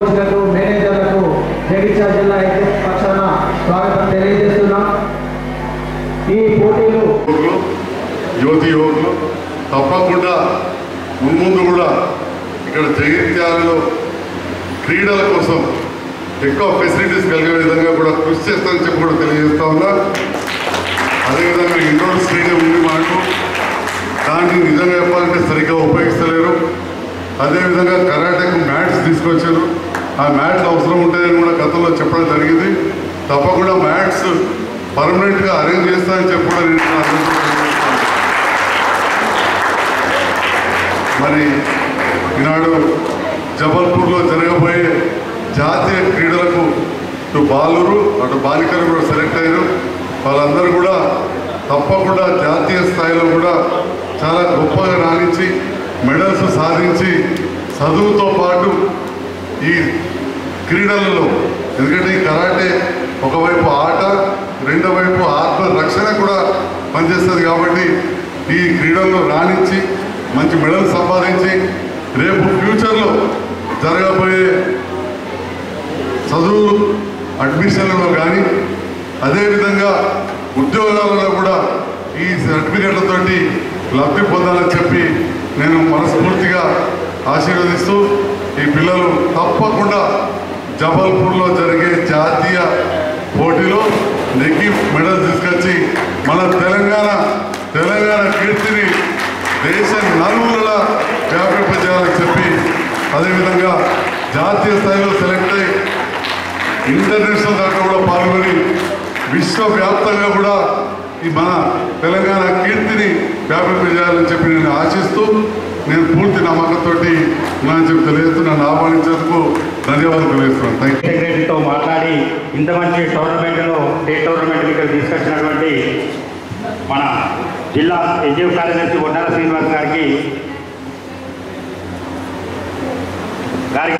కోచ్లకు మేనేజర్లకు జగిత్యాల జిల్లా ఎగ్జిట్ పక్షాన స్వాగతం తెలియజేస్తున్నాం ఈ పోటీలు యువకులు యువతి యువకులు తప్పకుండా మున్ముందు కూడా ఇక్కడ జగిత్యాలలో క్రీడల కోసం ఎక్కువ ఫెసిలిటీస్ కలిగే విధంగా కూడా కృషి చేస్తానని చెప్పి కూడా తెలియజేస్తా ఉన్నా అదేవిధంగా ఇండోర్ స్టేడియం ఉంది మాకు దాన్ని నిజంగా చెప్పాలంటే సరిగ్గా ఉపయోగిస్తలేరు అదేవిధంగా కరాటేకు మ్యాట్స్ తీసుకొచ్చారు ఆ మ్యాట్లు అవసరం ఉంటాయని కూడా గతంలో చెప్పడం జరిగింది తప్పకుండా మ్యాట్స్ పర్మనెంట్గా అరేంజ్ చేస్తానని చెప్పి కూడా నేను ఇక్కడ అందరికీ తెలియజేస్తున్నాను. మరి ఈనాడు జబల్పూర్లో జరగబోయే జాతీయ క్రీడలకు ఇటు బాలురు అటు బాలికలు కూడా సెలెక్ట్ అయ్యారు వాళ్ళందరూ కూడా తప్పకుండా జాతీయ స్థాయిలో కూడా చాలా గొప్పగా రాణించి మెడల్స్ సాధించి చదువుతో పాటు ఈ క్రీడలలో ఎందుకంటే ఈ కరాటే ఒకవైపు ఆట రెండో వైపు ఆత్మ రక్షణ కూడా పనిచేస్తుంది కాబట్టి ఈ క్రీడల్లో రాణించి మంచి మెడల్ సంపాదించి రేపు ఫ్యూచర్లో జరగబోయే చదువు అడ్మిషన్లలో కానీ అదేవిధంగా ఉద్యోగాలలో కూడా ఈ సర్టిఫికెట్లతోటి లబ్ధి పొందాలని చెప్పి నేను మనస్ఫూర్తిగా ఆశీర్వదిస్తూ ఈ పిల్లలు తప్పకుండా జబల్పూర్లో జరిగే జాతీయ పోటీలో నెగ్గి మెడల్ తీసుకొచ్చి మన తెలంగాణ తెలంగాణ కీర్తిని దేశ నలుగురులా వ్యాపింపజేయాలని చెప్పి అదేవిధంగా జాతీయ స్థాయిలో సెలెక్ట్ అయ్యి ఇంటర్నేషనల్ దాకా కూడా పాల్గొని విశ్వవ్యాప్తంగా కూడా ఈ మన తెలంగాణ కీర్తిని వ్యాపింపజేయాలని చెప్పి నేను ఆశిస్తూ నేను పూర్తి నమ్మకంతో మనం చెప్పి తెలియజేస్తున్నాను ఆహ్వానించేందుకు ధన్యవాదాలు తెలియజేస్తున్నాను థ్యాంక్ యూ సెక్రటరీతో మాట్లాడి ఇంత మంచి టోర్నమెంట్లో స్టేట్ టోర్నమెంట్ ఇక్కడ తీసుకొచ్చినటువంటి మన జిల్లా ఎన్జిఓ కార్యదర్శి వడ్డాల శ్రీనివాస్ గారికి గారికి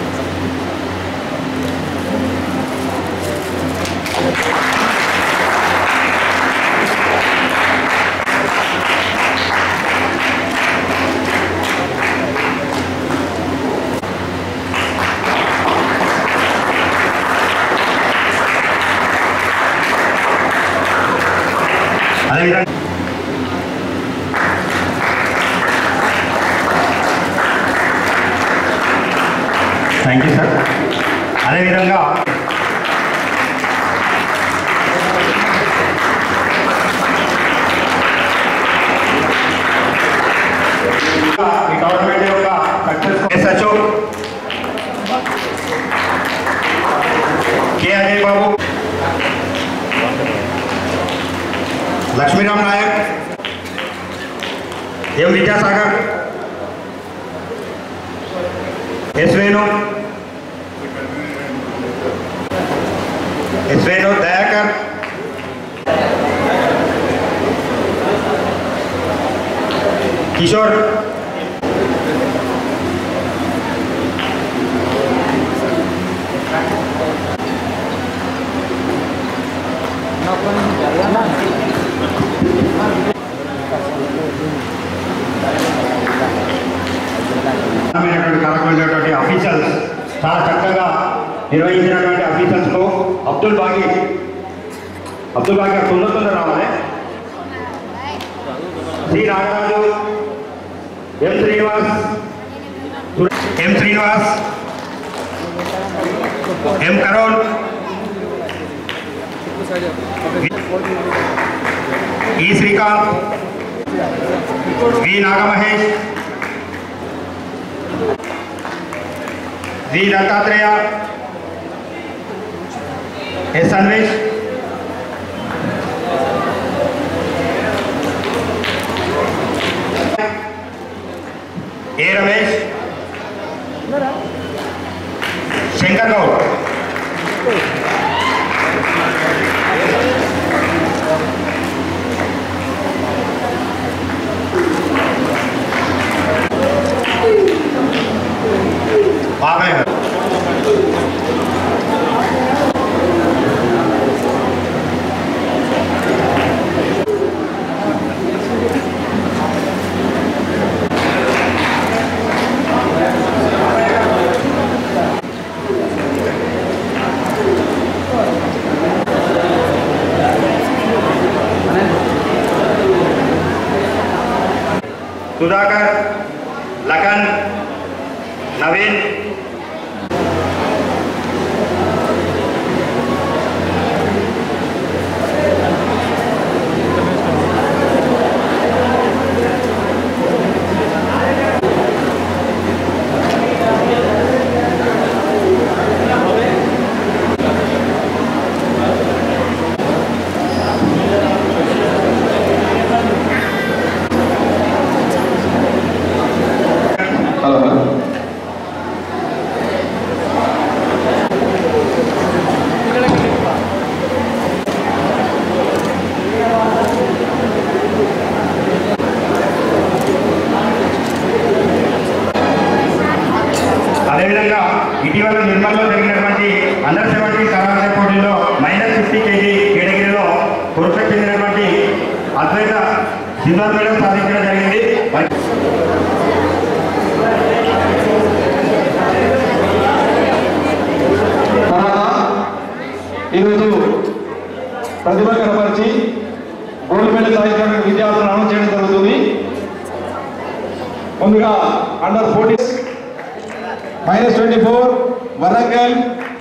అదేవిధంగా థ్యాంక్ యూ సార్ అదేవిధంగా ఈ గవర్నమెంట్ యొక్క success S Ashok K Ajay Babu Lakshmiram Naik M Vidyasagar S Venu S Venu Dayakar Kishore ప్రధానమైనటువంటి కార్యక్రమమైనటువంటి అఫీషియల్స్ చాలా చక్కగా నిర్వహించినటువంటి అఫీషియల్స్కు అబ్దుల్ బాగి అబ్దుల్ బాగి తొందర తొందర రావాలి శ్రీ నాగరాజు ఎం శ్రీనివాస్ ఎం Srinivas M Karol E Srikanth V Nagamahesh V Dattatreya S Anvesh A Ramesh Shankar Goud బాబాయ్ గారు సుధాకర్ లఖన్ నవీన్ హలో హలో అదేవిధంగా ఇటీవల నిర్మల్లో జరిగినటువంటి అండర్ సెవెంటీన్ కరాటే పోటీలో మైనస్ ఫిఫ్టీ కేజీ కేటగిరీలో పురుషులకు చెందినటువంటి అద్వైత సిద్ధార్థ మేడం సాధించడం జరిగింది తర్వాత ఈరోజు ప్రతిభ కనపరిచి గోల్డ్ మెడల్ సాధించిన విద్యార్థులను అనౌన్స్ చేయడం జరుగుతుంది ముందుగా under fourteen minus twenty four Warangal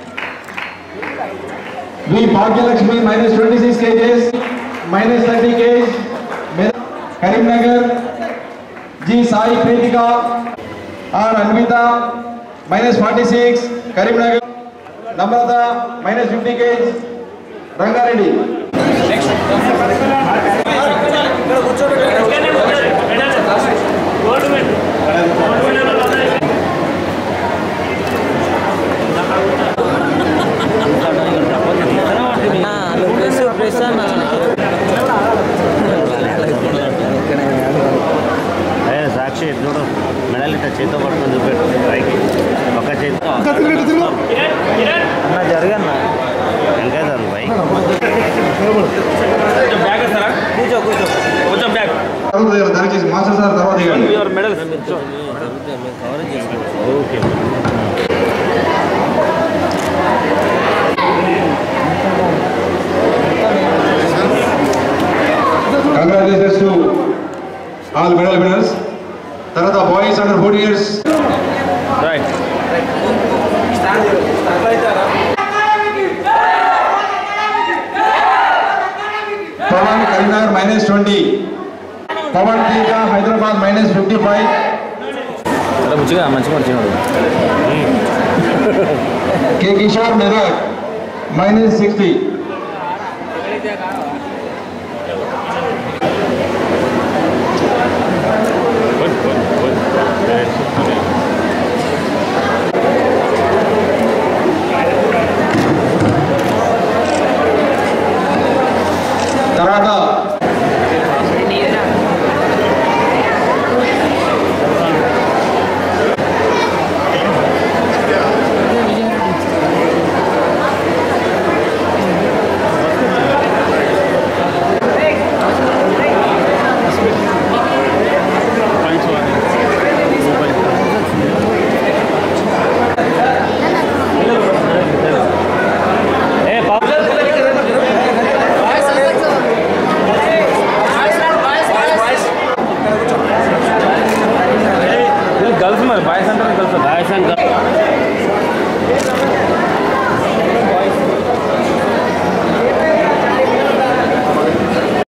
V Bhagyalakshmi minus twenty six KGs minus thirty KG Karimnagar G Sai Preethika R Anvitha minus forty six Karimnagar Namratha minus fifty KG Rangareddy press press అన్న ఏ సాక్షి చూడు మెడల్ ఇట్లా చేతితో పట్టుకొని చూపెట్టు పైకి ఒక చేతి అన్న జరగన్న ఇంకా దాని పై కూర్చో కూర్చో దయచేసి మాస్టర్ సార్ తర్వాత దిగండి కవర్ చేస్తాం okay congratulations to all medal winners తర్వాత boys under forty years right Pavan Karimnagar minus twenty Pavan Teeka Hyderabad minus fifty five మంచిగా మంచిగా వచ్చినాడు K Kishore Medak minus sixty తర్వాత బాయ్స్ అంటారు బాయ్స్ అంటారు